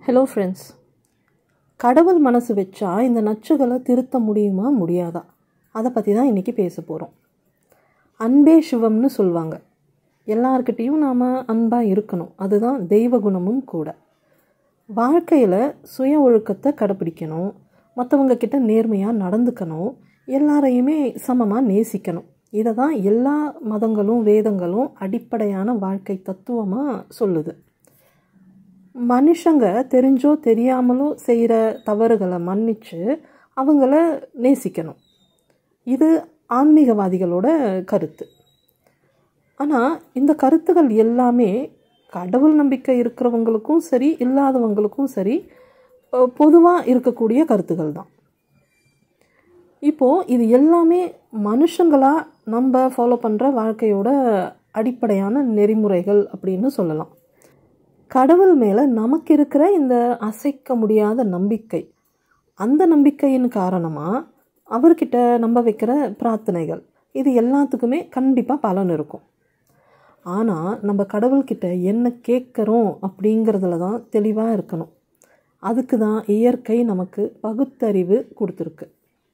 hello friends கடவுள் மனசு வச்சா இந்த நச்சுகளை திருத்த முடியுமா முடியாதா அதை பற்றி தான் இன்றைக்கி பேச போகிறோம் அன்பே சிவம்னு சொல்லுவாங்க எல்லார்கிட்டேயும் நாம் அன்பாக இருக்கணும் அதுதான் தெய்வ குணமும் கூட வாழ்க்கையில் சுய ஒழுக்கத்தை கடைப்பிடிக்கணும் மற்றவங்க கிட்ட நேர்மையாக நடந்துக்கணும் எல்லாரையுமே சமமாக நேசிக்கணும் இதை தான் எல்லா மதங்களும் வேதங்களும் அடிப்படையான வாழ்க்கை தத்துவமாக சொல்லுது மனுஷங்க தெரிஞ்சோ தெரியாமலோ செய்கிற தவறுகளை மன்னித்து அவங்கள நேசிக்கணும் இது ஆன்மீகவாதிகளோட கருத்து ஆனால் இந்த கருத்துகள் எல்லாமே கடவுள் நம்பிக்கை இருக்கிறவங்களுக்கும் சரி இல்லாதவங்களுக்கும் சரி பொதுவாக இருக்கக்கூடிய கருத்துகள் தான் இப்போது இது எல்லாமே மனுஷங்களாக நம்ம ஃபாலோ பண்ணுற வாழ்க்கையோட அடிப்படையான நெறிமுறைகள் அப்படின்னு சொல்லலாம் கடவுள் மேலே நமக்கு இருக்கிற இந்த அசைக்க முடியாத நம்பிக்கை அந்த நம்பிக்கையின் காரணமாக அவர்கிட்ட நம்ம வைக்கிற பிரார்த்தனைகள் இது எல்லாத்துக்குமே கண்டிப்பாக பலன் இருக்கும் ஆனால் நம்ம கடவுள்கிட்ட என்ன கேட்குறோம் அப்படிங்கிறதுல தான் தெளிவாக இருக்கணும் அதுக்கு தான் இயற்கை நமக்கு பகுத்தறிவு கொடுத்துருக்கு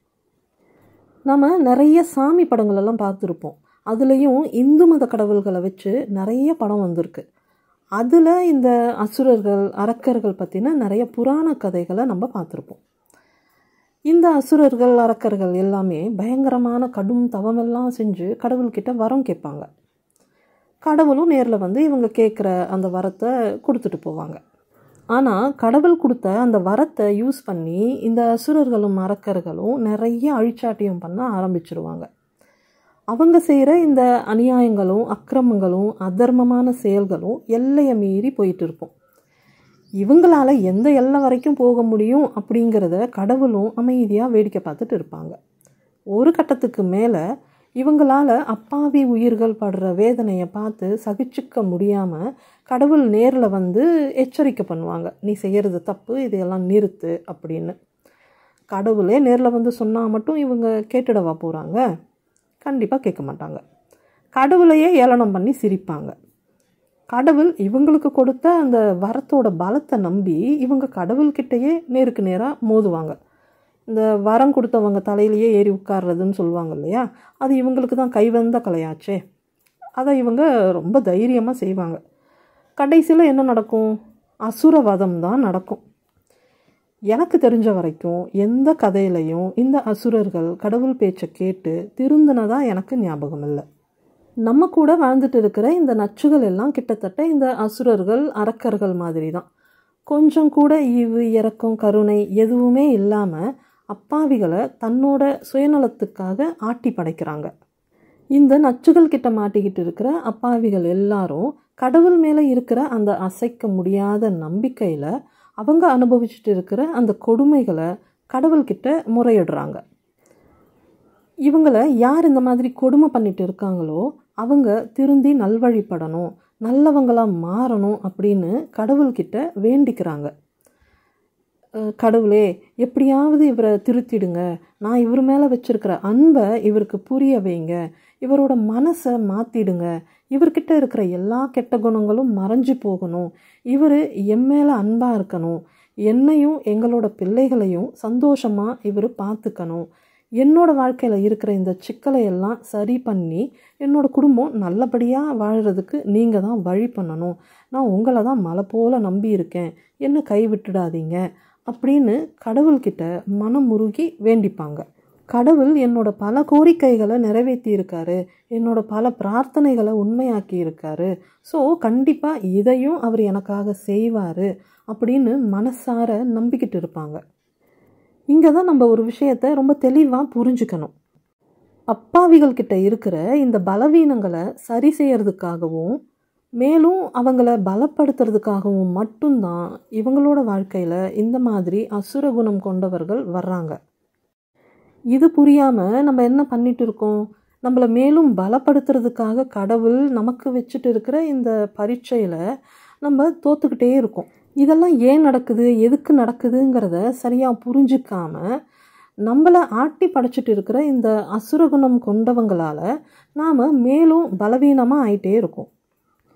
நம்ம நிறைய சாமி படங்களெல்லாம் பார்த்துருப்போம் அதுலேயும் இந்து மத கடவுள்களை வச்சு நிறைய படம் வந்திருக்கு அதில் இந்த அசுரர்கள் அரக்கர்கள் பற்றின நிறைய புராண கதைகளை நம்ம பார்த்துருப்போம் இந்த அசுரர்கள் அரக்கர்கள் எல்லாமே பயங்கரமான கடும் தவமெல்லாம் செஞ்சு கடவுள்கிட்ட வரம் கேட்பாங்க கடவுளும் நேரில் வந்து இவங்க கேட்குற அந்த வரத்தை கொடுத்துட்டு போவாங்க ஆனால் கடவுள் கொடுத்த அந்த வரத்தை யூஸ் பண்ணி இந்த அசுரர்களும் அரக்கர்களும் நிறைய அழிச்சாட்டியம் பண்ண ஆரம்பிச்சிருவாங்க அவங்க செய்கிற இந்த அநியாயங்களும் அக்கிரமங்களும் அதர்மமான செயல்களும் எல்லையை மீறி போயிட்டு இருக்கும் இவங்களால எந்த எல்லை வரைக்கும் போக முடியும் அப்படிங்கிறத கடவுளும் அமைதியாக வேடிக்கை பார்த்துட்டு இருப்பாங்க ஒரு கட்டத்துக்கு மேலே இவங்களால அப்பாவி உயிர்கள் படுற வேதனையை பார்த்து சகிச்சுக்க முடியாமல் கடவுள் நேரில் வந்து எச்சரிக்கை பண்ணுவாங்க நீ செய்கிறது தப்பு இதையெல்லாம் நிறுத்து அப்படின்னு கடவுளே நேரில் வந்து சொன்னால் மட்டும் இவங்க கேட்டுடவா போகிறாங்க கண்டிப்பாக கேட்க மாட்டாங்க கடவுளையே ஏளனம் பண்ணி சிரிப்பாங்க கடவுள் இவங்களுக்கு கொடுத்த அந்த வரத்தோட பலத்தை நம்பி இவங்க கடவுள்கிட்டயே நேருக்கு நேராக மோதுவாங்க இந்த வரம் கொடுத்தவங்க தலையிலேயே ஏறி உட்கார்றதுன்னு சொல்லுவாங்க இல்லையா அது இவங்களுக்கு தான் கைவந்த கலையாச்சே அதை இவங்க ரொம்ப தைரியமாக செய்வாங்க கடைசியில் என்ன நடக்கும் அசுரவதம் தான் நடக்கும் எனக்கு தெரிஞ்ச வரைக்கும் எந்த கதையிலையும் இந்த அசுரர்கள் கடவுள் பேச்சை கேட்டு திருந்தினதாக எனக்கு ஞாபகம் இல்லை நம்ம கூட வாழ்ந்துட்டு இருக்கிற இந்த நச்சுகள் எல்லாம் கிட்டத்தட்ட இந்த அசுரர்கள் அரக்கர்கள் மாதிரி தான் கொஞ்சம் கூட ஈவு இறக்கம் கருணை எதுவுமே இல்லாமல் அப்பாவிகளை தன்னோட சுயநலத்துக்காக ஆட்டி படைக்கிறாங்க இந்த நச்சுகள் கிட்ட மாட்டிக்கிட்டு இருக்கிற அப்பாவிகள் எல்லாரும் கடவுள் மேலே இருக்கிற அந்த அசைக்க முடியாத நம்பிக்கையில் அவங்க அனுபவிச்சுட்டு இருக்கிற அந்த கொடுமைகளை கடவுள்கிட்ட முறையிடுறாங்க இவங்களை யார் இந்த மாதிரி கொடுமை பண்ணிட்டு இருக்காங்களோ அவங்க திருந்தி நல்வழிப்படணும் நல்லவங்களாக மாறணும் அப்படின்னு கடவுள்கிட்ட வேண்டிக்கிறாங்க கடவுளே எப்படியாவது இவரை திருத்திடுங்க நான் இவர் மேலே வச்சுருக்கிற அன்பை இவருக்கு புரிய வைங்க இவரோட மனசை மாற்றிடுங்க இவர்கிட்ட இருக்கிற எல்லா கெட்ட குணங்களும் மறைஞ்சு போகணும் இவர் என் மேலே அன்பாக இருக்கணும் என்னையும் எங்களோட பிள்ளைகளையும் சந்தோஷமாக இவர் பார்த்துக்கணும் என்னோட வாழ்க்கையில் இருக்கிற இந்த சிக்கலை எல்லாம் சரி பண்ணி என்னோட குடும்பம் நல்லபடியாக வாழறதுக்கு நீங்கள் தான் வழி பண்ணணும் நான் உங்களை தான் மலை போல் நம்பி இருக்கேன் என்ன கைவிட்டுடாதீங்க அப்படின்னு கடவுள்கிட்ட மனம் முருகி வேண்டிப்பாங்க கடவுள் என்னோட பல கோரிக்கைகளை நிறைவேற்றி இருக்காரு என்னோட பல பிரார்த்தனைகளை உண்மையாக்கி இருக்காரு ஸோ கண்டிப்பாக இதையும் அவர் எனக்காக செய்வார் அப்படின்னு மனசார நம்பிக்கிட்டு இருப்பாங்க இங்கே தான் நம்ம ஒரு விஷயத்தை ரொம்ப தெளிவாக புரிஞ்சுக்கணும் அப்பாவிகள் கிட்ட இருக்கிற இந்த பலவீனங்களை சரி செய்யறதுக்காகவும் மேலும் அவங்கள பலப்படுத்துறதுக்காகவும் மட்டும்தான் இவங்களோட வாழ்க்கையில் இந்த மாதிரி அசுர குணம் கொண்டவர்கள் வர்றாங்க இது புரியாமல் நம்ம என்ன பண்ணிட்டு இருக்கோம் நம்மளை மேலும் பலப்படுத்துறதுக்காக கடவுள் நமக்கு வச்சுட்டு இருக்கிற இந்த பரீட்சையில் நம்ம தோத்துக்கிட்டே இருக்கோம் இதெல்லாம் ஏன் நடக்குது எதுக்கு நடக்குதுங்கிறத சரியாக புரிஞ்சிக்காம நம்மளை ஆட்டி படைச்சிட்டு இருக்கிற இந்த அசுரகுணம் கொண்டவங்களால் நாம் மேலும் பலவீனமாக ஆயிட்டே இருக்கோம்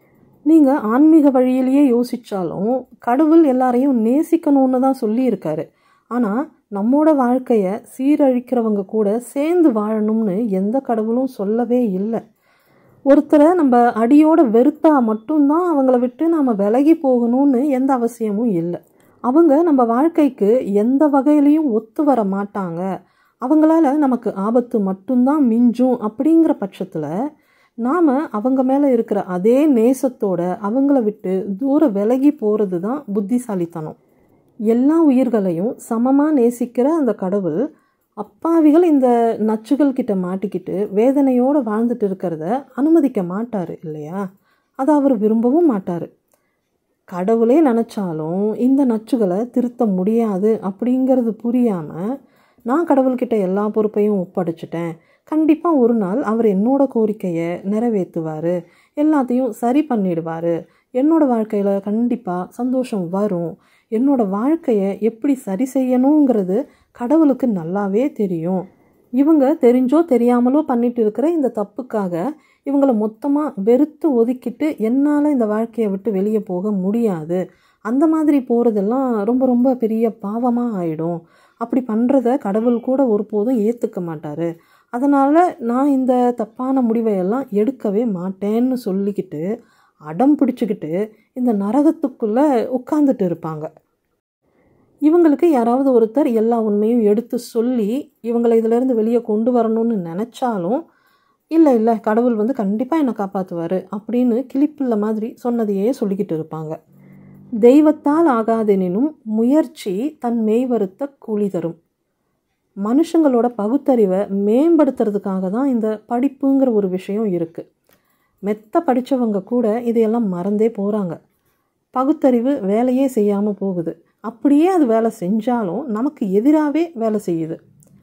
நீங்கள் ஆன்மீக வழியிலேயே யோசித்தாலும் கடவுள் எல்லாரையும் நேசிக்கணும்னு தான் சொல்லியிருக்காரு ஆனால் நம்மோட வாழ்க்கையை சீரழிக்கிறவங்க கூட சேர்ந்து வாழணும்னு எந்த கடவுளும் சொல்லவே இல்லை ஒருத்தரை நம்ம அடியோட வெறுத்தா மட்டும்தான் அவங்கள விட்டு நாம் விலகி போகணும்னு எந்த அவசியமும் இல்லை அவங்க நம்ம வாழ்க்கைக்கு எந்த வகையிலையும் ஒத்து வர மாட்டாங்க அவங்களால நமக்கு ஆபத்து மட்டும்தான் மிஞ்சும் அப்படிங்கிற பட்சத்தில் நாம் அவங்க மேலே இருக்கிற அதே நேசத்தோட அவங்கள விட்டு தூர விலகி போகிறது தான் புத்திசாலித்தனம் எல்லா உயிர்களையும் சமமாக நேசிக்கிற அந்த கடவுள் அப்பாவிகள் இந்த நச்சுகள் கிட்ட மாட்டிக்கிட்டு வேதனையோடு வாழ்ந்துட்டு இருக்கிறத அனுமதிக்க மாட்டார் இல்லையா அதை அவர் விரும்பவும் மாட்டார் கடவுளே நினச்சாலும் இந்த நச்சுகளை திருத்த முடியாது அப்படிங்கிறது புரியாமல் நான் கடவுள்கிட்ட எல்லா பொறுப்பையும் ஒப்படைச்சிட்டேன் கண்டிப்பாக ஒரு நாள் அவர் என்னோட கோரிக்கையை நிறைவேற்றுவார் எல்லாத்தையும் சரி பண்ணிடுவார் என்னோட வாழ்க்கையில் கண்டிப்பாக சந்தோஷம் வரும் என்னோட வாழ்க்கையை எப்படி சரி செய்யணுங்கிறது கடவுளுக்கு நல்லாவே தெரியும் இவங்க தெரிஞ்சோ தெரியாமலோ பண்ணிட்டு இருக்கிற இந்த தப்புக்காக இவங்களை மொத்தமாக வெறுத்து ஒதுக்கிட்டு என்னால் இந்த வாழ்க்கையை விட்டு வெளியே போக முடியாது அந்த மாதிரி போகிறதெல்லாம் ரொம்ப ரொம்ப பெரிய பாவமாக ஆயிடும் அப்படி பண்ணுறத கடவுள் கூட ஒருபோதும் ஏற்றுக்க மாட்டார் அதனால் நான் இந்த தப்பான முடிவையெல்லாம் எடுக்கவே மாட்டேன்னு சொல்லிக்கிட்டு அடம் பிடிச்சிக்கிட்டு இந்த நரகத்துக்குள்ளே உட்காந்துட்டு இருப்பாங்க இவங்களுக்கு யாராவது ஒருத்தர் எல்லா உண்மையும் எடுத்து சொல்லி இவங்களை இதிலேருந்து வெளியே கொண்டு வரணும்னு நினச்சாலும் இல்லை இல்லை கடவுள் வந்து கண்டிப்பாக என்னை காப்பாற்றுவார் அப்படின்னு கிளிப்பில்ல மாதிரி சொன்னதையே சொல்லிக்கிட்டு இருப்பாங்க தெய்வத்தால் ஆகாதெனினும் முயற்சி தன் மெய்வருத்த கூலி தரும் மனுஷங்களோட பகுத்தறிவை மேம்படுத்துறதுக்காக தான் இந்த படிப்புங்கிற ஒரு விஷயம் இருக்குது மெத்த படித்தவங்க கூட இதையெல்லாம் மறந்தே போகிறாங்க பகுத்தறிவு வேலையே செய்யாமல் போகுது அப்படியே அது வேலை செஞ்சாலும் நமக்கு எதிராகவே வேலை செய்யுது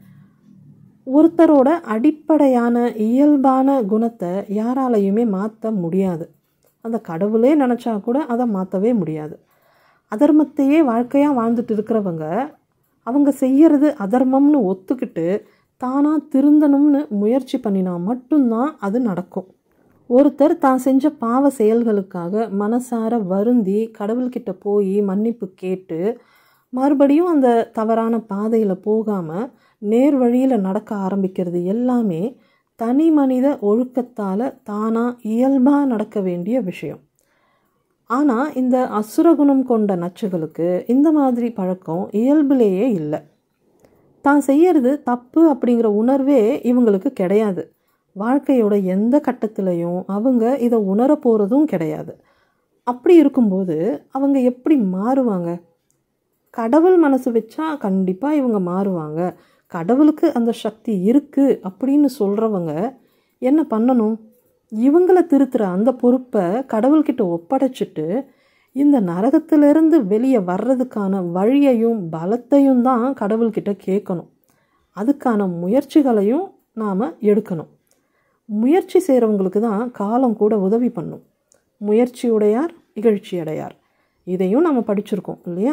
ஒருத்தரோட அடிப்படையான இயல்பான குணத்தை யாராலையுமே மாற்ற முடியாது அந்த கடவுளே நினச்சா கூட அதை மாற்றவே முடியாது அதர்மத்தையே வாழ்க்கையாக வாழ்ந்துட்டு இருக்கிறவங்க அவங்க செய்யறது அதர்மம்னு ஒத்துக்கிட்டு தானாக திருந்தணும்னு முயற்சி பண்ணினா மட்டும்தான் அது நடக்கும் ஒருத்தர் தான் செஞ்ச பாவ செயல்களுக்காக மனசார வருந்தி கடவுள்கிட்ட போய் மன்னிப்பு கேட்டு மறுபடியும் அந்த தவறான பாதையில் போகாமல் நேர் வழியில் நடக்க ஆரம்பிக்கிறது எல்லாமே தனி மனித ஒழுக்கத்தால் தானாக இயல்பாக நடக்க வேண்டிய விஷயம் ஆனால் இந்த அசுரகுணம் கொண்ட நச்சுகளுக்கு இந்த மாதிரி பழக்கம் இயல்பிலேயே இல்லை தான் செய்யறது தப்பு அப்படிங்கிற உணர்வே இவங்களுக்கு கிடையாது வாழ்க்கையோட எந்த கட்டத்திலையும் அவங்க இதை உணர போகிறதும் கிடையாது அப்படி இருக்கும்போது அவங்க எப்படி மாறுவாங்க கடவுள் மனசு வச்சா கண்டிப்பாக இவங்க மாறுவாங்க கடவுளுக்கு அந்த சக்தி இருக்குது அப்படின்னு சொல்கிறவங்க என்ன பண்ணணும் இவங்களை திருத்துற அந்த பொறுப்பை கடவுள்கிட்ட ஒப்படைச்சிட்டு இந்த நரகத்திலிருந்து வெளியே வர்றதுக்கான வழியையும் பலத்தையும் தான் கடவுள்கிட்ட கேட்கணும் அதுக்கான முயற்சிகளையும் நாம் எடுக்கணும் முயற்சி செய்கிறவங்களுக்கு தான் காலம் கூட உதவி பண்ணும் முயற்சியுடையார் இகழ்ச்சி அடையார் இதையும் நம்ம படிச்சிருக்கோம் இல்லையா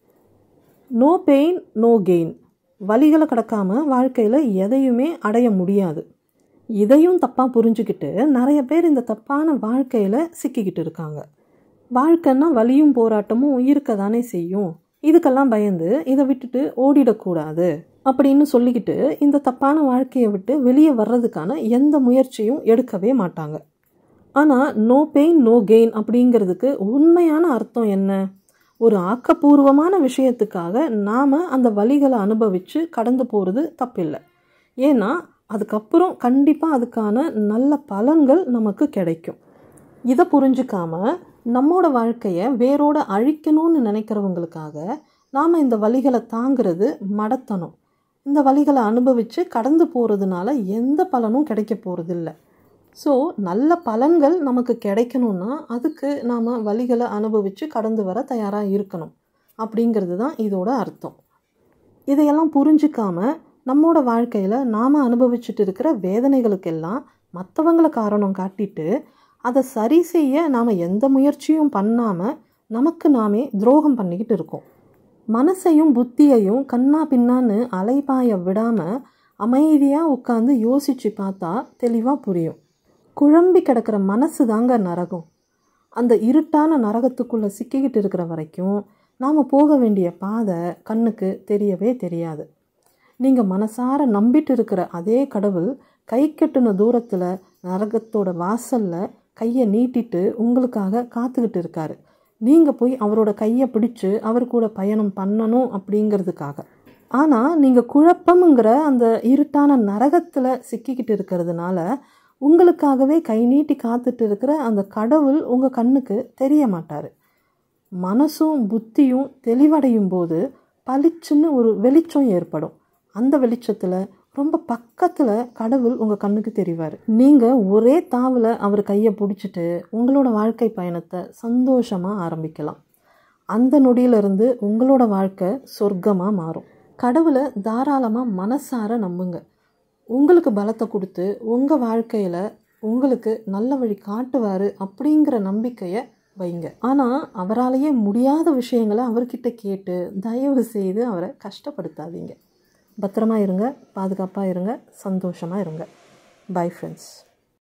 நோ பெயின் நோ கெயின் வழிகளை கடக்காம வாழ்க்கையில் எதையுமே அடைய முடியாது இதையும் தப்பாக புரிஞ்சுக்கிட்டு நிறைய பேர் இந்த தப்பான வாழ்க்கையில் சிக்கிக்கிட்டு இருக்காங்க வாழ்க்கைன்னா வலியும் போராட்டமும் இருக்க தானே செய்யும் இதுக்கெல்லாம் பயந்து இதை விட்டுட்டு ஓடிடக்கூடாது அப்படின்னு சொல்லிக்கிட்டு இந்த தப்பான வாழ்க்கையை விட்டு வெளியே வர்றதுக்கான எந்த முயற்சியும் எடுக்கவே மாட்டாங்க ஆனால் நோ பெயின் நோ கெயின் அப்படிங்கிறதுக்கு உண்மையான அர்த்தம் என்ன ஒரு ஆக்கப்பூர்வமான விஷயத்துக்காக நாம் அந்த வழிகளை அனுபவித்து கடந்து போகிறது தப்பில்லை ஏன்னா அதுக்கப்புறம் கண்டிப்பாக அதுக்கான நல்ல பலன்கள் நமக்கு கிடைக்கும் இதை புரிஞ்சுக்காம நம்மோட வாழ்க்கையை வேரோட அழிக்கணும்னு நினைக்கிறவங்களுக்காக நாம் இந்த வழிகளை தாங்கிறது மடத்தணும் இந்த வழிகளை அனுபவித்து கடந்து போகிறதுனால எந்த பலனும் கிடைக்க போகிறதில்ல ஸோ நல்ல பலன்கள் நமக்கு கிடைக்கணும்னா அதுக்கு நாம் வழிகளை அனுபவித்து கடந்து வர தயாராக இருக்கணும் அப்படிங்கிறது தான் இதோட அர்த்தம் இதையெல்லாம் புரிஞ்சிக்காம நம்மோட வாழ்க்கையில் நாம் அனுபவிச்சுட்டு இருக்கிற வேதனைகளுக்கெல்லாம் மற்றவங்களை காரணம் காட்டிட்டு அதை சரி செய்ய நாம் எந்த முயற்சியும் பண்ணாமல் நமக்கு நாமே துரோகம் பண்ணிக்கிட்டு இருக்கோம் மனசையும் புத்தியையும் கண்ணா பின்னான்னு அலைபாய விடாமல் அமைதியாக உட்காந்து யோசித்து பார்த்தா தெளிவாக புரியும் குழம்பி கிடக்கிற மனசு தாங்க நரகம் அந்த இருட்டான நரகத்துக்குள்ளே சிக்கிக்கிட்டு இருக்கிற வரைக்கும் நாம் போக வேண்டிய பாதை கண்ணுக்கு தெரியவே தெரியாது நீங்கள் மனசார நம்பிட்டு இருக்கிற அதே கடவுள் கை கட்டுன தூரத்தில் நரகத்தோட வாசலில் கையை நீட்டிட்டு உங்களுக்காக காத்துக்கிட்டு இருக்காரு நீங்கள் போய் அவரோட கையை பிடிச்சு அவர் கூட பயணம் பண்ணணும் அப்படிங்கிறதுக்காக ஆனால் நீங்கள் குழப்பம்ங்கிற அந்த இருட்டான நரகத்தில் சிக்கிக்கிட்டு இருக்கிறதுனால உங்களுக்காகவே கை நீட்டி காத்துட்டு இருக்கிற அந்த கடவுள் உங்கள் கண்ணுக்கு தெரிய மாட்டார் மனசும் புத்தியும் தெளிவடையும் போது பளிச்சுன்னு ஒரு வெளிச்சம் ஏற்படும் அந்த வெளிச்சத்தில் ரொம்ப பக்கத்தில் கடவுள் உங்கள் கண்ணுக்கு தெரிவார் நீங்கள் ஒரே தாவில் அவர் கையை பிடிச்சிட்டு உங்களோட வாழ்க்கை பயணத்தை சந்தோஷமாக ஆரம்பிக்கலாம் அந்த நொடியிலிருந்து உங்களோட வாழ்க்கை சொர்க்கமாக மாறும் கடவுளை தாராளமாக மனசார நம்புங்க உங்களுக்கு பலத்தை கொடுத்து உங்கள் வாழ்க்கையில் உங்களுக்கு நல்ல வழி காட்டுவார் அப்படிங்கிற நம்பிக்கையை வைங்க ஆனால் அவராலேயே முடியாத விஷயங்களை அவர்கிட்ட கேட்டு தயவு செய்து அவரை கஷ்டப்படுத்தாதீங்க பத்திரமா இருங்க பாதுகாப்பாக இருங்க சந்தோஷமாக இருங்க பை ஃப்ரெண்ட்ஸ்